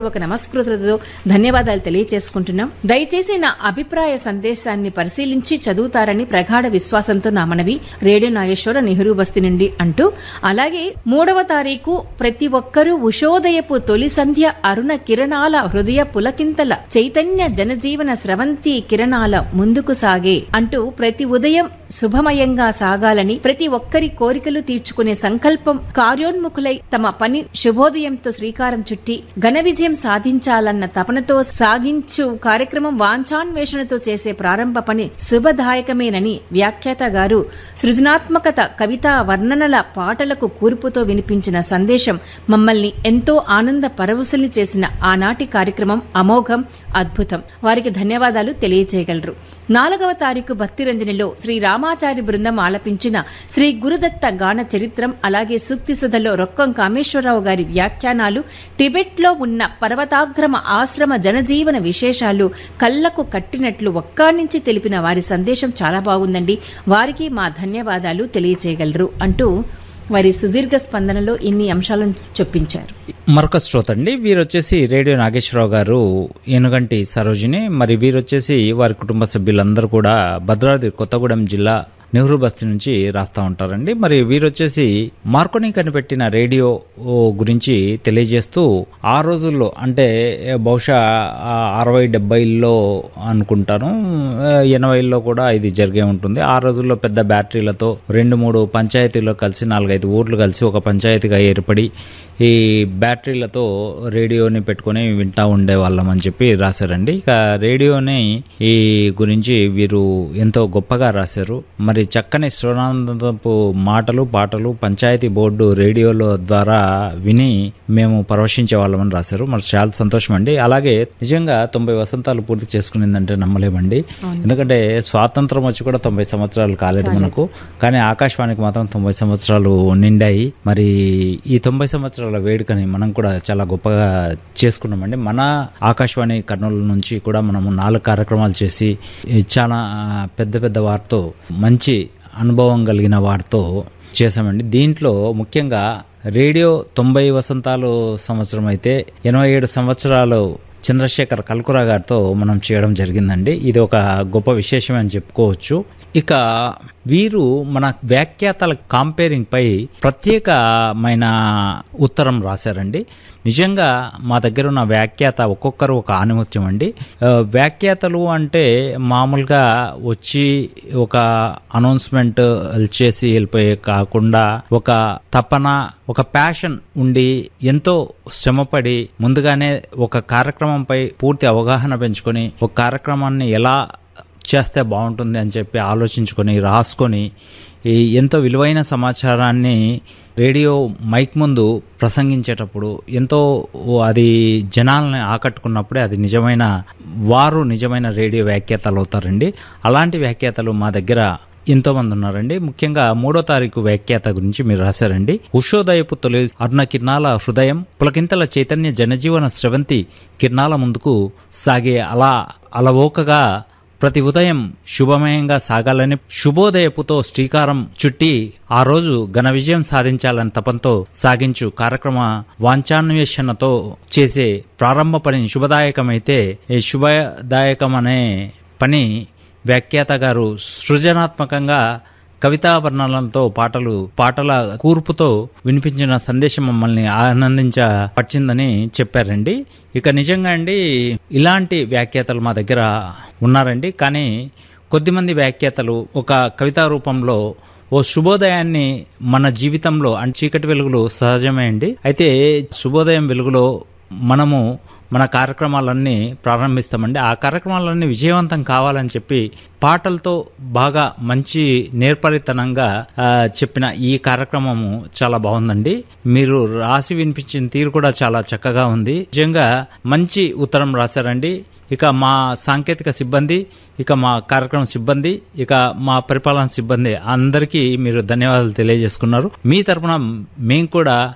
ఒక నమస్కృతులతో ధన్యవాదాలు తెలియచేసుకుంటున్నాం దయచేసి నా అభిప్రాయ సందేశాన్ని పరిశీలించి చదువుతారని ప్రగాఢ విశ్వాసంతో నా మనవి రేడియో నాగేశ్వర నెహ్రూ బస్తి నుండి అంటూ అలాగే మూడవ తారీఖు ప్రతి ఒక్కరూ ఉషోదయపు తొలి సంధ్య అరుణ కిరణాల హృదయ పులకింతల చైతన్య జనజీవన స్రవంతి కిరణాల ముందుకు సాగే అంటూ ప్రతి ఉదయం శుభమయంగా సాగాలని ప్రతి ఒక్కరి కోరికలు తీర్చుకునే సంకల్పం కార్యోన్ముఖులై తమ పని శుభోదయంతో శ్రీకారం చుట్టి ఘన విజయం సాధించాలన్న తపనతో సాగించు కార్యక్రమం వాంఛాన్వేషణతో చేసే ప్రారంభ పని శుభదాయకమేనని వ్యాఖ్యాత గారు సృజనాత్మకత కవితా వర్ణనల పాటలకు కూర్పుతో వినిపించిన సందేశం మమ్మల్ని ఎంతో ఆనంద పరవశుల్ని చేసిన ఆనాటి కార్యక్రమం అమోఘం అద్భుతం వారికి ధన్యవాదాలు తెలియజేయగలరు నాలుగవ తారీఖు భక్తిరంజనిలో శ్రీ రామాచారి బృందం ఆలపించిన శ్రీ గురుదత్త గాన చరిత్రం అలాగే సూక్తి సుధలో రొక్కం కామేశ్వరరావు గారి వ్యాఖ్యానాలు టిబెట్లో ఉన్న పర్వతాగ్రమ ఆశ్రమ జనజీవన విశేషాలు కళ్లకు కట్టినట్లు ఒక్కానించి తెలిపిన వారి సందేశం చాలా బాగుందండి వారికి మా ధన్యవాదాలు తెలియజేయగలరు అంటూ వారి సుదీర్ఘ స్పందనలో ఇన్ని అంశాలను చొప్పించారు మరొక శ్రోత అండి వీరు వచ్చేసి రేడియో నాగేశ్వరరావు గారు ఏనుగంటి సరోజిని మరి వీరు వచ్చేసి వారి కుటుంబ సభ్యులందరూ కూడా భద్రాద్రి కొత్తగూడెం జిల్లా నెహ్రూ బస్తీ నుంచి రాస్తా ఉంటారండి మరి వీరు వచ్చేసి మార్కోని కనిపెట్టిన రేడియో గురించి తెలియజేస్తూ ఆ రోజుల్లో అంటే బహుశా ఆ అరవై డెబ్బైల్లో అనుకుంటాను ఆ, ఎనభైల్లో కూడా ఇది జరిగే ఉంటుంది ఆ రోజుల్లో పెద్ద బ్యాటరీలతో రెండు మూడు పంచాయతీల్లో కలిసి నాలుగైదు ఊర్లు కలిసి ఒక పంచాయతీగా ఏర్పడి ఈ బ్యాటరీలతో రేడియోని పెట్టుకొని వింటా ఉండేవాళ్ళం అని చెప్పి రాశారండి ఇక రేడియోని ఈ గురించి వీరు ఎంతో గొప్పగా రాశారు మరి చక్కని శ్రవణానందపు మాటలు పాటలు పంచాయతీ బోర్డు రేడియోల ద్వారా విని మేము పరవశించే వాళ్ళమని రాశారు మరి చాలా సంతోషం అండి అలాగే నిజంగా తొంభై వసంతాలు పూర్తి చేసుకునిందంటే నమ్మలేమండి ఎందుకంటే స్వాతంత్రం వచ్చి కూడా తొంభై సంవత్సరాలు కాలేదు మనకు కానీ ఆకాశవాణికి మాత్రం తొంభై సంవత్సరాలు నిండాయి మరి ఈ తొంభై సంవత్సరాల వేడుకని మనం కూడా చాలా గొప్పగా చేసుకున్నామండి మన ఆకాశవాణి కర్నూలు నుంచి కూడా మనము నాలుగు కార్యక్రమాలు చేసి ఈ చాలా పెద్ద పెద్ద వారితో మంచి అనుభవం కలిగిన వారితో చేశామండి దీంట్లో ముఖ్యంగా రేడియో తొంభై వసంతాలు సంవత్సరం అయితే ఎనభై ఏడు సంవత్సరాలు చంద్రశేఖర్ కల్కురా గారితో మనం చేయడం జరిగిందండి ఇది ఒక గొప్ప విశేషమే అని చెప్పుకోవచ్చు ఇక వీరు మన వ్యాఖ్యాతల కాంపేరింగ్ పై ప్రత్యేకమైన ఉత్తరం రాశారండి నిజంగా మా దగ్గర ఉన్న వ్యాఖ్యాత ఒక్కొక్కరు ఒక ఆనిముత్యం అండి ఆ, వ్యాఖ్యాతలు అంటే మామూలుగా వచ్చి ఒక అనౌన్స్మెంట్ చేసి వెళ్ళిపోయే కాకుండా ఒక తపన ఒక ప్యాషన్ ఉండి ఎంతో శ్రమపడి ముందుగానే ఒక కార్యక్రమంపై పూర్తి అవగాహన పెంచుకొని ఒక కార్యక్రమాన్ని ఎలా చేస్తే బాగుంటుంది అని చెప్పి ఆలోచించుకొని రాసుకొని ఈ ఎంతో విలువైన సమాచారాన్ని రేడియో మైక్ ముందు ప్రసంగించేటప్పుడు ఎంతో అది జనాలని ఆకట్టుకున్నప్పుడే అది నిజమైన వారు నిజమైన రేడియో వ్యాఖ్యాతలు అవుతారండి అలాంటి వ్యాఖ్యాతలు మా దగ్గర ఎంతో మంది ఉన్నారండి ముఖ్యంగా మూడో తారీఖు వ్యాఖ్యాత గురించి మీరు రాశారండి ఉషోదయపు తొలి అరుణ కిరణాల హృదయం పులకింతల చైతన్య జనజీవన స్రవంతి కిరణాల ముందుకు సాగే అలా అలవోకగా ప్రతి ఉదయం శుభమయంగా సాగాలని శుభోదయపుతో శ్రీకారం చుట్టి ఆ రోజు ఘన విజయం సాధించాలని తపంతో సాగించు కార్యక్రమ వాంఛాన్వేషణతో చేసే ప్రారంభ పని శుభదాయకమైతే ఈ శుభదాయకం అనే పని వ్యాఖ్యాత గారు సృజనాత్మకంగా కవితా వర్ణనలతో పాటలు పాటల కూర్పుతో వినిపించిన సందేశం మమ్మల్ని ఆనందించపరిచిందని చెప్పారండి ఇక నిజంగా అండి ఇలాంటి వ్యాఖ్యాతలు మా దగ్గర ఉన్నారండి కానీ కొద్దిమంది వ్యాఖ్యాతలు ఒక కవితా రూపంలో ఓ శుభోదయాన్ని మన జీవితంలో అంటే చీకటి వెలుగులు సహజమే అండి అయితే శుభోదయం వెలుగులో మనము మన కార్యక్రమాలన్నీ ప్రారంభిస్తామండి ఆ కార్యక్రమాలన్నీ విజయవంతం కావాలని చెప్పి పాటలతో బాగా మంచి నేర్పరితనంగా ఆ, చెప్పిన ఈ కార్యక్రమము చాలా బాగుందండి మీరు రాసి వినిపించిన తీరు కూడా చాలా చక్కగా ఉంది నిజంగా మంచి ఉత్తరం రాశారండి ఇక మా సాంకేతిక సిబ్బంది ఇక మా కార్యక్రమం సిబ్బంది ఇక మా పరిపాలన సిబ్బంది అందరికీ మీరు ధన్యవాదాలు తెలియజేసుకున్నారు మీ తరపున మేము కూడా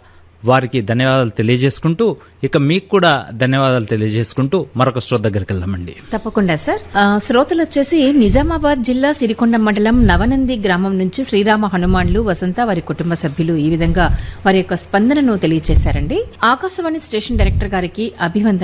వారికి ధన్యవాదాలు తెలియజేసుకుంటూ ఇక మీకు కూడా ధన్యవాదాలు తెలియజేసుకుంటూ మరొక స్టోర్ దగ్గరికి వెళ్దామండి తప్పకుండా సార్ ఆ, శ్రోతలు వచ్చేసి నిజామాబాద్ జిల్లా సిరికొండ మండలం నవనంది గ్రామం నుంచి శ్రీరామ హనుమాన్లు వసంత వారి కుటుంబ సభ్యులు ఈ విధంగా వారి యొక్క స్పందనను తెలియజేశారండి ఆకాశవాణి స్టేషన్ డైరెక్టర్ గారికి అభివందన